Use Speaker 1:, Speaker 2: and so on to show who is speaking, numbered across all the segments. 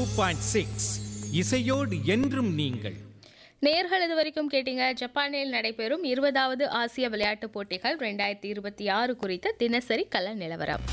Speaker 1: Point six இசையோடு என்றும் நீங்கள்
Speaker 2: நேர்கள் இது வரைக்கும் கேட்டீங்க ஜப்பானில் நடைபெறும் இருபதாவது ஆசிய விளையாட்டுப் போட்டிகள் ரெண்டாயிரத்தி இருபத்தி ஆறு குறித்த தினசரி கள நிலவரம்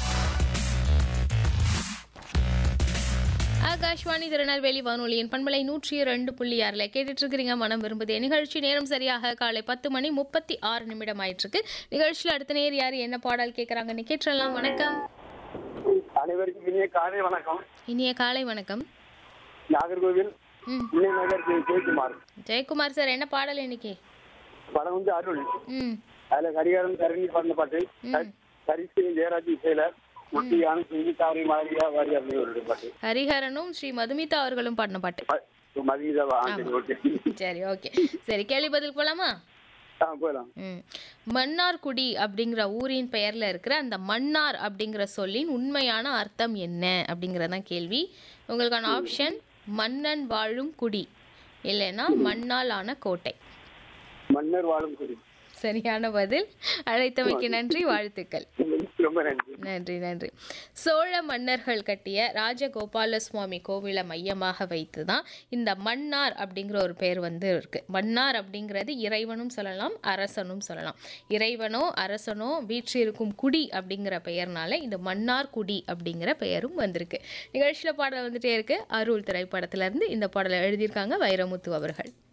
Speaker 2: ஆகாஷ்வாணி திருநெல்வேலி வானொலியின் பண்பலை நூற்றி இரண்டு புள்ளி ஆறில் கேட்டுட்டு இருக்கிறீங்க மனம் விரும்புதே நிகழ்ச்சி நேரம் சரியாக காலை பத்து மணி முப்பத்தி ஆறு நிமிடம் ஆயிட்டு இருக்கு நிகழ்ச்சியில் அடுத்த நேர் யார் என்ன பாடல் கேட்குறாங்கன்னு கேட்டுடலாம் வணக்கம்
Speaker 3: அனைவருக்கும் இனிய காலை வணக்கம்
Speaker 2: இனிய காலை வணக்கம்
Speaker 3: நாகர்கோவில்
Speaker 2: ம்
Speaker 3: புன்னை நகர் ஜெய- ஜெயக்குமார்
Speaker 2: ஜெயக்குமார் சார் என்ன பாடல் இன்னைக்கு
Speaker 3: படம் வந்து அருள்
Speaker 2: ம்
Speaker 3: அதுல ஹரிஹரன் தரணி பாடின பாட்டு
Speaker 2: ம்.
Speaker 3: ஹரிசு ஜெயராஜ் இசையில முட்டியான செஞ்சு தாரி மாரியா வாரி அப்படின்னு ஒரு பாட்டு
Speaker 2: ஹரிஹரனும் ஸ்ரீ மதுமிதா அவர்களும் பாடின பாட்டு
Speaker 3: ப- மதியதா வா, ஆ, சரி ஓகே
Speaker 2: சரி ஓகே சரி கேள்வி பதில் போலாமா
Speaker 3: ஆ போயிடலாம்
Speaker 2: ம் மன்னார்குடி அப்படிங்கிற ஊரின் பெயர்ல இருக்கிற அந்த மன்னார் அப்படிங்கிற சொல்லின் உண்மையான அர்த்தம் என்ன அப்படிங்கறதான் கேள்வி உங்களுக்கான ஆப்ஷன் மன்னன் வாழும் குடி இல்லைன்னா மண்ணால் ஆன கோட்டை
Speaker 3: மன்னர் வாழும் குடி
Speaker 2: சரியான பதில் அழைத்தமைக்கு நன்றி வாழ்த்துக்கள்
Speaker 3: ரொம்ப நன்றி
Speaker 2: நன்றி நன்றி சோழ மன்னர்கள் கட்டிய ராஜகோபால சுவாமி கோவிலை மையமாக வைத்து தான் இந்த மன்னார் அப்படிங்கிற ஒரு பேர் வந்து இருக்கு மன்னார் அப்படிங்கிறது இறைவனும் சொல்லலாம் அரசனும் சொல்லலாம் இறைவனோ அரசனோ வீற்றிருக்கும் குடி அப்படிங்கிற பெயர்னால இந்த மன்னார் குடி அப்படிங்கிற பெயரும் வந்திருக்கு நிகழ்ச்சியில் பாடல் வந்துட்டே இருக்கு அருள் திரைப்படத்துல இருந்து இந்த பாடலை எழுதியிருக்காங்க வைரமுத்து அவர்கள்